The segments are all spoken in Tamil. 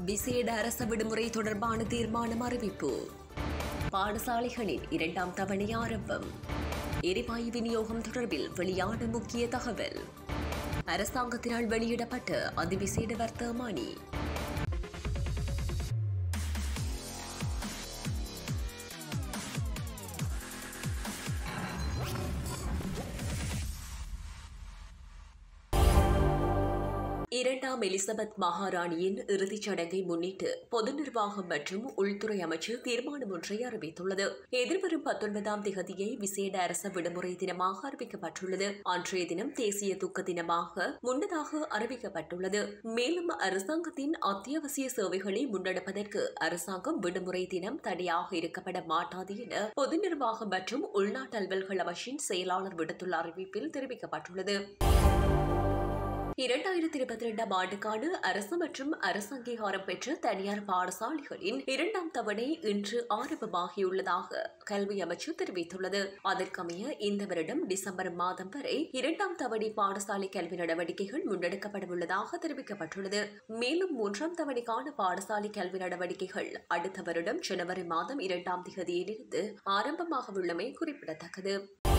விசேட அரச விடுமுறை தொடர்பான தீர்மானம் அறிவிப்பு பாடசாலைகளில் இரண்டாம் தவணை ஆரம்பம் எரிவாயு விநியோகம் தொடர்பில் வெளியான முக்கிய தகவல் அரசாங்கத்தினால் வெளியிடப்பட்ட அதிவிசேட வர்த்தமானி இரண்டாம் எலிசபெத் மகாராணியின் இறுதிச் சடங்கை முன்னிட்டு பொது நிர்வாகம் மற்றும் உள்துறை அமைச்சு தீர்மானம் ஒன்றை அறிவித்துள்ளது எதிர்வரும் பத்தொன்பதாம் திகதியை விசேட அரச விடுமுறை தினமாக அறிவிக்கப்பட்டுள்ளது அன்றைய தினம் தேசிய துக்க தினமாக முன்னதாக அறிவிக்கப்பட்டுள்ளது மேலும் அரசாங்கத்தின் அத்தியாவசிய சேவைகளை முன்னெடுப்பதற்கு அரசாங்கம் விடுமுறை தினம் தடையாக இருக்கப்பட மாட்டாது என பொது நிர்வாகம் மற்றும் உள்நாட்டு அலுவல்கள் அமைச்சின் செயலாளர் விடுத்துள்ள அறிவிப்பில் தெரிவிக்கப்பட்டுள்ளது இரண்டாயிரத்தி இருபத்தி இரண்டாம் ஆண்டுக்கான அரசு மற்றும் அரசு அங்கீகாரம் பெற்ற தனியார் பாடசாலைகளின் இரண்டாம் தவணை இன்று ஆரம்பமாகியுள்ளதாக கல்வி அமைச்சு தெரிவித்துள்ளது அதற்கமைய இந்த வருடம் டிசம்பர் மாதம் வரை இரண்டாம் தவணை பாடசாலை கல்வி நடவடிக்கைகள் முன்னெடுக்கப்படவுள்ளதாக தெரிவிக்கப்பட்டுள்ளது மேலும் மூன்றாம் தவணைக்கான பாடசாலை கல்வி நடவடிக்கைகள் அடுத்த வருடம் ஜனவரி மாதம் இரண்டாம் தேதியிலிருந்து ஆரம்பமாக உள்ளமை குறிப்பிடத்தக்கது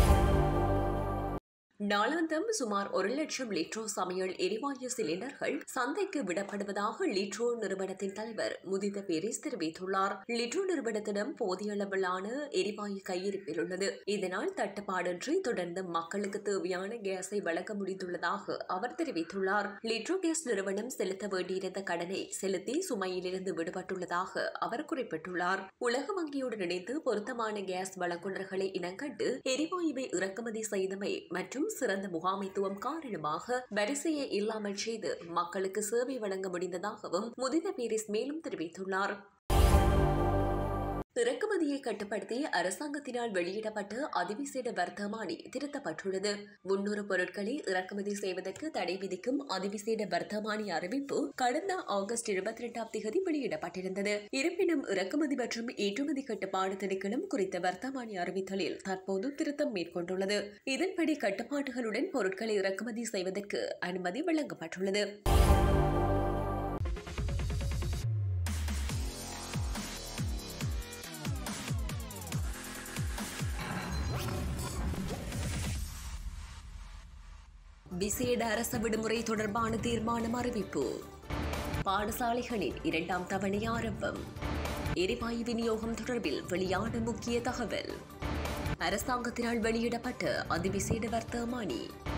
நாளாந்தம் சுமார் ஒரு லட்சம் லிட்ரோ சமையல் எரிவாயு சிலிண்டர்கள் சந்தைக்கு விடப்படுவதாக லிட்ரோ நிறுவனத்தின் தலைவர் முதித பேரிஸ் தெரிவித்துள்ளார் லிட்ரோ நிறுவனத்திடம் போதிய அளவிலான எரிவாயு கையிருப்பில் உள்ளது இதனால் தட்டுப்பாடின்றி தொடர்ந்து மக்களுக்கு தேவையான கேஸை வழங்க முடிந்துள்ளதாக அவர் தெரிவித்துள்ளார் லிட்ரோ கேஸ் நிறுவனம் செலுத்த வேண்டியிருந்த கடனை செலுத்தி சுமையிலிருந்து விடுபட்டுள்ளதாக அவர் குறிப்பிட்டுள்ளார் உலக வங்கியுடன் இணைந்து பொருத்தமான கேஸ் வழங்குநர்களை இனங்கண்டு எரிவாயுவை இறக்குமதி செய்தமை மற்றும் சிறந்த முகாமைத்துவம் காரணமாக வரிசையை இல்லாமல் செய்து மக்களுக்கு சேவை வழங்க முடிந்ததாகவும் முதித பீரிஸ் மேலும் தெரிவித்துள்ளார் இறக்குமதியை கட்டுப்படுத்தி அரசாங்கத்தினால் வெளியிடப்பட்ட அதிவிசேட வர்த்தமானி திருத்தப்பட்டுள்ளது முன்னூறு பொருட்களை இறக்குமதி செய்வதற்கு தடை விதிக்கும் அதிவிசேட வர்த்தமானி அறிவிப்பு கடந்த ஆகஸ்ட் இருபத்தி இரண்டாம் தேதி வெளியிடப்பட்டிருந்தது இருப்பினும் இறக்குமதி மற்றும் ஏற்றுமதி கட்டுப்பாடு திணைக்களம் குறித்த வர்த்தமானி அறிவித்தலில் தற்போது திருத்தம் மேற்கொண்டுள்ளது இதன்படி கட்டுப்பாடுகளுடன் பொருட்களை இறக்குமதி செய்வதற்கு அனுமதி வழங்கப்பட்டுள்ளது விசேட அரச விடுமுறை தொடர்பான தீர்மானம் அறிவிப்பு பாடசாலைகளில் இரண்டாம் தவணை ஆரம்பம் எரிவாயு விநியோகம் தொடர்பில் வெளியான முக்கிய தகவல் அரசாங்கத்தினால் வெளியிடப்பட்ட அதிவிசேட வர்த்தமானி